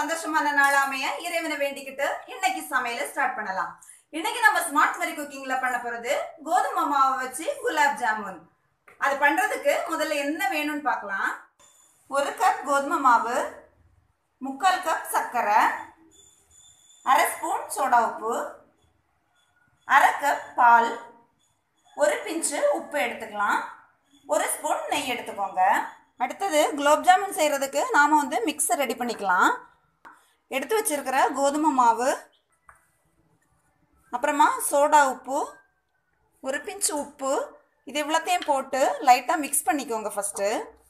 சந்தோஷமான நாள் அமைய இறைவனை வேண்டிக்கிட்டு இன்னைக்கு சமையல ஸ்டார்ட் பண்ணலாம் இன்னைக்கு நம்ம ஸ்மார்ட் மரி குக்கிங்ல பண்ண போறது கோதுமை மாவை வச்சு குலாப் ஜாமுன் அது பண்றதுக்கு முதல்ல என்ன வேணும்னு பார்க்கலாம் ஒரு கப் கோதுமை மாவு முக்கால் கப் சர்க்கரை அரை ஸ்பூன் சோடா உப்பு அரை கப் பால் ஒரு பிஞ்சு உப்பு எடுத்துக்கலாம் ஒரு ஸ்பூன் நெய் எடுத்துக்கோங்க அடுத்தது குலோப் ஜாமுன் செய்கிறதுக்கு நாம் வந்து மிக்சர் ரெடி பண்ணிக்கலாம் எடுத்து வச்சிருக்கிற கோதுமை மாவு அப்புறமா சோடா உப்பு ஒரு பிஞ்சு உப்பு இது இவ்வளோத்தையும் போட்டு லைட்டாக மிக்ஸ் பண்ணிக்கோங்க ஃபஸ்ட்டு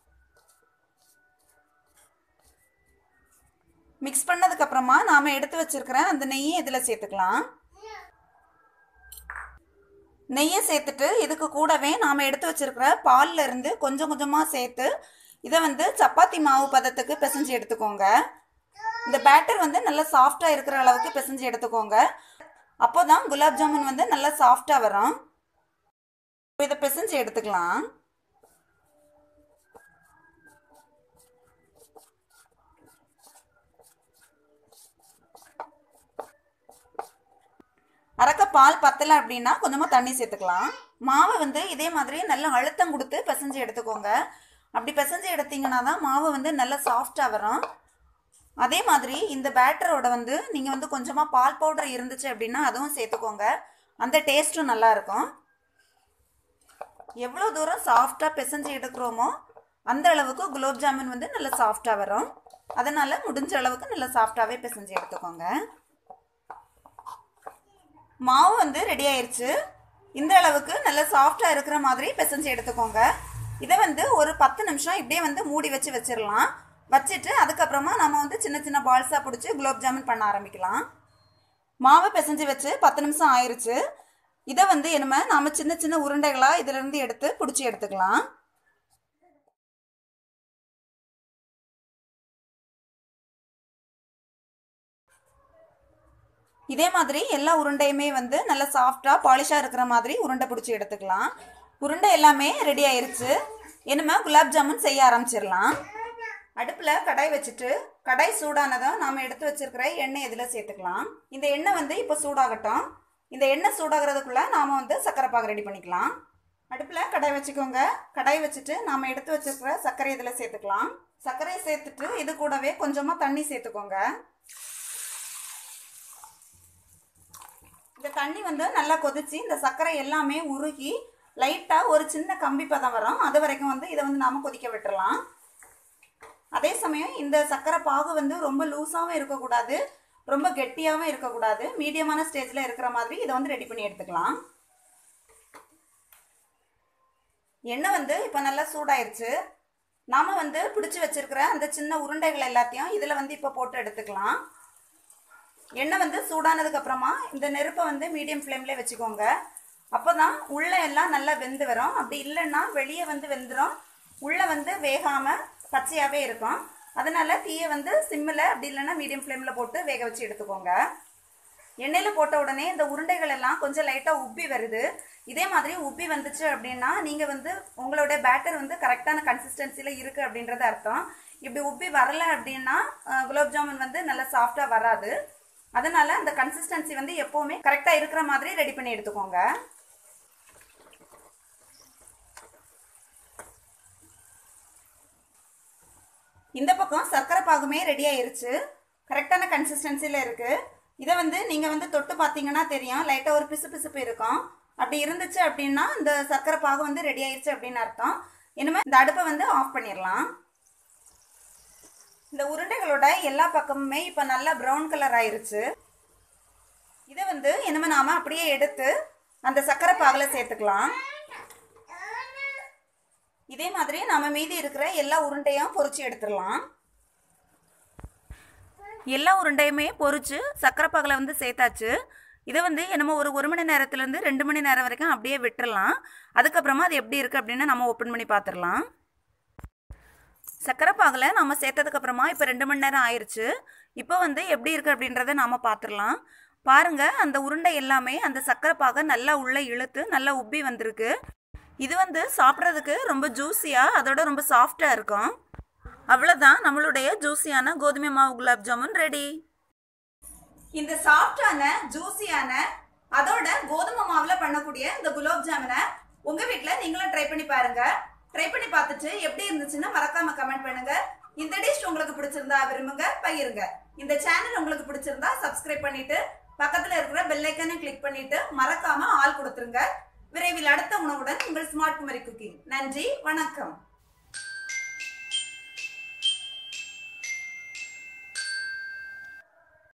மிக்ஸ் பண்ணதுக்கப்புறமா நாம் எடுத்து வச்சிருக்கிற அந்த நெய்யை இதில் சேர்த்துக்கலாம் நெய்யை சேர்த்துட்டு இதுக்கு கூடவே நாம் எடுத்து வச்சிருக்கிற பால்ல இருந்து கொஞ்சம் கொஞ்சமாக சேர்த்து இதை வந்து சப்பாத்தி மாவு பதத்துக்கு பிசைஞ்சு எடுத்துக்கோங்க இந்த பேட்டர் வந்து நல்லா சாஃப்டாக இருக்கிற அளவுக்கு பிசைஞ்சு எடுத்துக்கோங்க அப்போ தான் குலாப் ஜாமுன் வந்து நல்லா சாஃப்டாக வரும் இப்போ இதை பிசைஞ்சு எடுத்துக்கலாம் அரைக்க பால் பத்தலை அப்படின்னா கொஞ்சமாக தண்ணி சேர்த்துக்கலாம் மாவை வந்து இதே மாதிரி நல்லா அழுத்தம் கொடுத்து பிசைஞ்சு எடுத்துக்கோங்க அப்படி பிசைஞ்சு எடுத்தீங்கன்னா தான் மாவு வந்து நல்லா சாஃப்டாக வரும் அதே மாதிரி இந்த பேட்டரோட வந்து நீங்கள் வந்து கொஞ்சமாக பால் பவுடர் இருந்துச்சு அப்படின்னா அதுவும் சேர்த்துக்கோங்க அந்த டேஸ்ட்டும் நல்லாயிருக்கும் எவ்வளோ தூரம் சாஃப்டாக பிசைஞ்சு எடுக்கிறோமோ அந்த அளவுக்கு குலோப் ஜாமுன் வந்து நல்லா சாஃப்டாக வரும் அதனால் முடிஞ்ச அளவுக்கு நல்லா சாஃப்டாகவே பிசைஞ்சு எடுத்துக்கோங்க மாவு வந்து ரெடி ஆயிருச்சு இந்த அளவுக்கு நல்லா சாஃப்டாக இருக்கிற மாதிரி பிசைஞ்சு எடுத்துக்கோங்க இதை வந்து ஒரு பத்து நிமிஷம் இப்படியே வந்து மூடி வச்சு வச்சிடலாம் வச்சுட்டு அதுக்கப்புறமா நம்ம வந்து சின்ன சின்ன பால்ஸாக பிடிச்சி குலோப் ஜாமுன் பண்ண ஆரம்பிக்கலாம் மாவை பிசைஞ்சு வச்சு பத்து நிமிஷம் ஆயிருச்சு இதை வந்து என்னமே நாம் சின்ன சின்ன உருண்டைகளாக இதிலிருந்து எடுத்து பிடிச்சி எடுத்துக்கலாம் இதே மாதிரி எல்லா உருண்டையுமே வந்து நல்லா சாஃப்டாக பாலிஷாக இருக்கிற மாதிரி உருண்டை பிடிச்சி எடுத்துக்கலாம் உருண்டை எல்லாமே ரெடி ஆயிருச்சு இனிமே குலாப் ஜாமுன் செய்ய ஆரம்பிச்சிடலாம் அடுப்பில் கடாய் வச்சுட்டு கடாய் சூடானதும் நாம் எடுத்து வச்சிருக்கிற எண்ணெய் இதில் சேர்த்துக்கலாம் இந்த எண்ணெய் வந்து இப்போ சூடாகட்டும் இந்த எண்ணெய் சூடாகிறதுக்குள்ளே நாம் வந்து சர்க்கரை பாகு ரெடி பண்ணிக்கலாம் அடுப்பில் கடாய் வச்சுக்கோங்க கடாய் வச்சுட்டு நாம் எடுத்து வச்சிருக்கிற சர்க்கரை இதில் சேர்த்துக்கலாம் சர்க்கரையை சேர்த்துட்டு இது கூடவே கொஞ்சமாக தண்ணி சேர்த்துக்கோங்க இந்த தண்ணி வந்து நல்லா கொதிச்சு இந்த சர்க்கரை எல்லாமே உருகி லைட்டாக ஒரு சின்ன கம்பி பதம் வரும் அது வரைக்கும் வந்து இதை வந்து நாம் கொதிக்க விட்டுறலாம் அதே சமயம் இந்த சர்க்கரை பாகு வந்து ரொம்ப லூஸாகவும் இருக்கக்கூடாது ரொம்ப கெட்டியாகவும் இருக்கக்கூடாது மீடியமான ஸ்டேஜில் இருக்கிற மாதிரி இதை வந்து ரெடி பண்ணி எடுத்துக்கலாம் எண்ணெய் வந்து இப்போ நல்லா சூடாயிருச்சு நாம் வந்து பிடிச்சி வச்சிருக்கிற அந்த சின்ன உருண்டைகள் எல்லாத்தையும் இதில் வந்து இப்போ போட்டு எடுத்துக்கலாம் எண்ணெய் வந்து சூடானதுக்கு அப்புறமா இந்த நெருப்பை வந்து மீடியம் ஃப்ளேம்லேயே வச்சுக்கோங்க அப்போ தான் உள்ளே எல்லாம் நல்லா வெந்து வரும் அப்படி இல்லைன்னா வெளியே வந்து வெந்துடும் உள்ளே வந்து வேகாமல் பச்சையாகவே இருக்கும் அதனால தீயை வந்து சிம்மில் அப்படி இல்லைன்னா மீடியம் ஃப்ளேமில் போட்டு வேக வச்சு எடுத்துக்கோங்க எண்ணெயில் போட்ட உடனே இந்த உருண்டைகள் எல்லாம் கொஞ்சம் லைட்டாக உப்பி வருது இதே மாதிரி உப்பி வந்துச்சு அப்படின்னா நீங்கள் வந்து உங்களோட பேட்டர் வந்து கரெக்டான கன்சிஸ்டன்சியில் இருக்குது அப்படின்றது அர்த்தம் இப்படி உப்பி வரல அப்படின்னா குலோப் ஜாமுன் வந்து நல்லா சாஃப்டாக வராது அதனால அந்த கன்சிஸ்டன்சி வந்து எப்போவுமே கரெக்டாக இருக்கிற மாதிரி ரெடி பண்ணி எடுத்துக்கோங்க இந்த பக்கம் சர்க்கரை பாகுமே ரெடி ஆயிருச்சு கரெக்டான கன்சிஸ்டன்சியில் இருக்குது இதை வந்து நீங்கள் வந்து தொட்டு பார்த்தீங்கன்னா தெரியும் லைட்டாக ஒரு பிசு பிசுப்பு இருக்கும் அப்படி இருந்துச்சு அப்படின்னா இந்த சர்க்கரை பாகு வந்து ரெடி ஆயிருச்சு அப்படின்னு அர்த்தம் இனிமேல் இந்த அடுப்பை வந்து ஆஃப் பண்ணிடலாம் இந்த உருண்டைகளோட எல்லா பக்கமுமே இப்போ நல்லா ப்ரௌன் கலர் ஆயிருச்சு இதை வந்து இனிமே நாம அப்படியே எடுத்து அந்த சர்க்கரை பாகில் சேர்த்துக்கலாம் இதே மாதிரி நாம மீதி இருக்கிற எல்லா உருண்டையும் பொறிச்சு எடுத்துடலாம் எல்லா உருண்டையுமே பொறிச்சு சர்க்கரை பாகில் வந்து சேர்த்தாச்சு இதை வந்து என்னமோ ஒரு ஒரு மணி நேரத்துலேருந்து ரெண்டு மணி நேரம் வரைக்கும் அப்படியே விட்டுறலாம் அதுக்கப்புறமா அது எப்படி இருக்குது அப்படின்னு நம்ம ஓப்பன் பண்ணி பார்த்துடலாம் சர்க்கரை பாகில் நம்ம சேர்த்ததுக்கப்புறமா இப்போ ரெண்டு மணி நேரம் ஆயிடுச்சு இப்போ வந்து எப்படி இருக்குது அப்படின்றத நாம் பார்த்துடலாம் பாருங்கள் அந்த உருண்டை எல்லாமே அந்த சர்க்கரை பாகை நல்லா உள்ளே இழுத்து நல்லா உப்பி வந்திருக்கு இது வந்து சாப்பிட்றதுக்கு ரொம்ப ஜூஸியாக அதோட ரொம்ப சாஃப்டாக இருக்கும் அவ்வளோதான் நம்மளுடைய ஜூஸியான கோதுமை மாவு குலாப் ஜாமுன் ரெடி இந்த சாஃப்டான ஜூஸியான அதோட கோதுமை மாவுல பண்ணக்கூடிய இந்த குலாப் ஜாமுனை உங்க வீட்ல நீங்களும் ட்ரை பண்ணி பாருங்க ட்ரை பண்ணி பார்த்துட்டு எப்படி இருந்துச்சுன்னு மறக்காம கமெண்ட் பண்ணுங்க இந்த டிஷ் உங்களுக்கு பிடிச்சிருந்தா விரும்புங்க பகிருங்க இந்த சேனல் உங்களுக்கு பிடிச்சிருந்தா சப்ஸ்கிரைப் பண்ணிட்டு பக்கத்துல இருக்கிற பெல் ஐக்கனையும் கிளிக் பண்ணிட்டு மறக்காம ஆள் கொடுத்துருங்க விரைவில் அடுத்த உணவுடன் உங்கள் ஸ்மார்ட் குமரி குக்கிங் நன்றி வணக்கம்